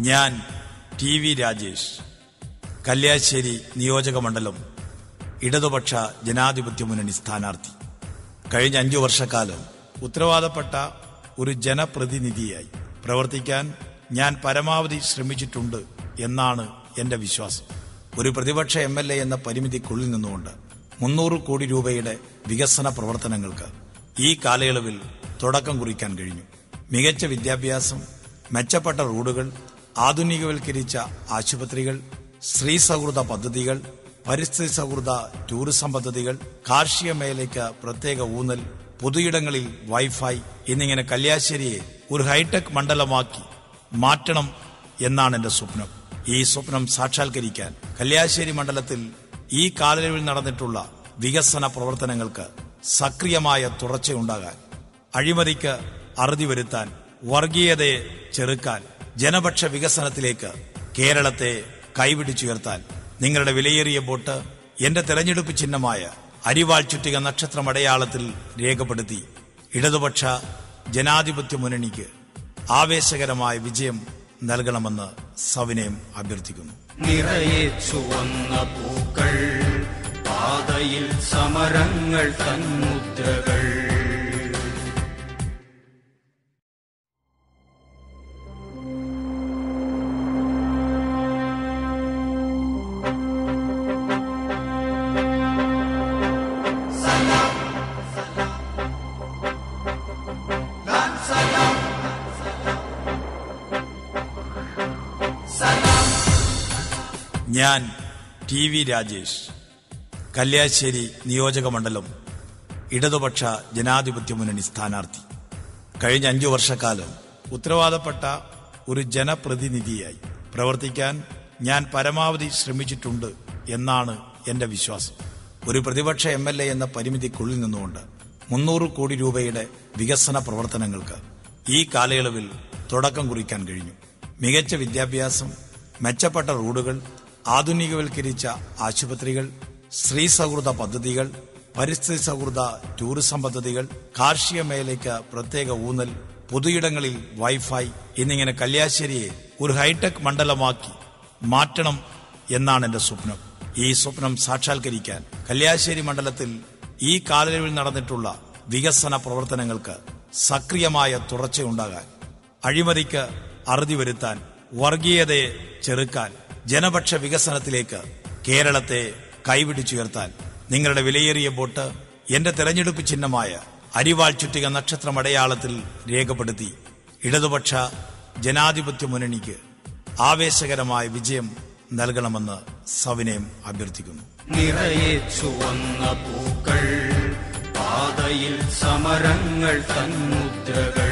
ഞാൻ T V Rajesh Kalliasseri നിയോജക മണ്ഡലം ഇടതുപക്ഷ ജനാധിപത്യ മുന്നണി സ്ഥാനാർത്ഥി കഴിഞ്ഞ അഞ്ചു വർഷക്കാലം ഉത്തരവാദപ്പെട്ട ഒരു ജനപ്രതിനിധിയായി പ്രവർത്തിക്കാൻ ഞാൻ പരമാവധി ശ്രമിച്ചിട്ടുണ്ട് എന്നാണ് എന്റെ വിശ്വാസം ഒരു പ്രതിപക്ഷ എം എൽ എ എന്ന പരിമിതിക്കുള്ളിൽ നിന്നുകൊണ്ട് മുന്നൂറ് കോടി രൂപയുടെ വികസന പ്രവർത്തനങ്ങൾക്ക് ഈ കാലയളവിൽ തുടക്കം കുറിക്കാൻ കഴിഞ്ഞു മികച്ച വിദ്യാഭ്യാസം മെച്ചപ്പെട്ട റോഡുകൾ ആധുനികവൽക്കരിച്ച ആശുപത്രികൾ സ്ത്രീ സൗഹൃദ പദ്ധതികൾ പരിസ്ഥിതി സൗഹൃദ ടൂറിസം പദ്ധതികൾ കാർഷിക മേഖലയ്ക്ക് പ്രത്യേക ഊന്നൽ പൊതുയിടങ്ങളിൽ വൈഫൈ എന്നിങ്ങനെ കല്യാശ്ശേരിയെ ഒരു ഹൈടെക് മണ്ഡലമാക്കി മാറ്റണം എന്നാണ് എന്റെ സ്വപ്നം ഈ സ്വപ്നം സാക്ഷാത്കരിക്കാൻ കല്യാശ്ശേരി മണ്ഡലത്തിൽ ഈ കാലയളവിൽ നടന്നിട്ടുള്ള വികസന പ്രവർത്തനങ്ങൾക്ക് സക്രിയമായ തുടർച്ചയുണ്ടാകാൻ അഴിമതിക്ക് അറുതി വരുത്താൻ വർഗീയതയെ ചെറുക്കാൻ ജനപക്ഷ വികസനത്തിലേക്ക് കേരളത്തെ കൈപിടിച്ചുയർത്താൻ നിങ്ങളുടെ വിലയേറിയ വോട്ട് എന്റെ തെരഞ്ഞെടുപ്പ് ചിഹ്നമായ അരിവാൾ ചുറ്റിക നക്ഷത്രം അടയാളത്തിൽ രേഖപ്പെടുത്തി ഇടതുപക്ഷ ജനാധിപത്യ മുന്നണിക്ക് ആവേശകരമായ വിജയം നൽകണമെന്ന് സവിനയം അഭ്യർത്ഥിക്കുന്നു നിറയെ ചുവന്ന പൂക്കൾ പാതയിൽ സമരങ്ങൾ തന്മുദ്രകൾ ഞാൻ ടി വി രാജേഷ് കല്യാശ്ശേരി നിയോജക മണ്ഡലം ഇടതുപക്ഷ ജനാധിപത്യ മുന്നണി സ്ഥാനാർത്ഥി കഴിഞ്ഞ അഞ്ചു വർഷക്കാലം ഉത്തരവാദപ്പെട്ട ഒരു ജനപ്രതിനിധിയായി പ്രവർത്തിക്കാൻ ഞാൻ പരമാവധി ശ്രമിച്ചിട്ടുണ്ട് എന്നാണ് എന്റെ വിശ്വാസം ഒരു പ്രതിപക്ഷ എം എൽ എ എന്ന പരിമിതിക്കുള്ളിൽ നിന്നുകൊണ്ട് മുന്നൂറ് കോടി രൂപയുടെ വികസന പ്രവർത്തനങ്ങൾക്ക് ഈ കാലയളവിൽ തുടക്കം കുറിക്കാൻ കഴിഞ്ഞു മികച്ച വിദ്യാഭ്യാസം മെച്ചപ്പെട്ട റോഡുകൾ ആധുനികവൽക്കരിച്ച ആശുപത്രികൾ സ്ത്രീ സൗഹൃദ പദ്ധതികൾ പരിസ്ഥിതി സൗഹൃദ ടൂറിസം പദ്ധതികൾ കാർഷിക മേഖലയ്ക്ക് പ്രത്യേക ഊന്നൽ പൊതുയിടങ്ങളിൽ വൈഫൈ എന്നിങ്ങനെ കല്യാശ്ശേരിയെ ഒരു ഹൈടെക് മണ്ഡലമാക്കി മാറ്റണം എന്നാണ് എന്റെ സ്വപ്നം ഈ സ്വപ്നം സാക്ഷാത്കരിക്കാൻ കല്യാശ്ശേരി മണ്ഡലത്തിൽ ഈ കാലയളവിൽ നടന്നിട്ടുള്ള വികസന പ്രവർത്തനങ്ങൾക്ക് സക്രിയമായ തുടർച്ചയുണ്ടാകാൻ അഴിമതിക്ക് അറുതി വരുത്താൻ വർഗീയതയെ ചെറുക്കാൻ ജനപക്ഷ വികസനത്തിലേക്ക് കേരളത്തെ കൈപിടിച്ചുയർത്താൻ നിങ്ങളുടെ വിലയേറിയ വോട്ട് എന്റെ തെരഞ്ഞെടുപ്പ് ചിഹ്നമായ അരിവാൾ ചുറ്റിക നക്ഷത്രം അടയാളത്തിൽ രേഖപ്പെടുത്തി ഇടതുപക്ഷ ജനാധിപത്യ മുന്നണിക്ക് ആവേശകരമായ വിജയം നൽകണമെന്ന് സവിനയം അഭ്യർത്ഥിക്കുന്നു നിറയെ ചുവന്ന പൂക്കൾ പാതയിൽ സമരങ്ങൾ തന്മുദ്രകൾ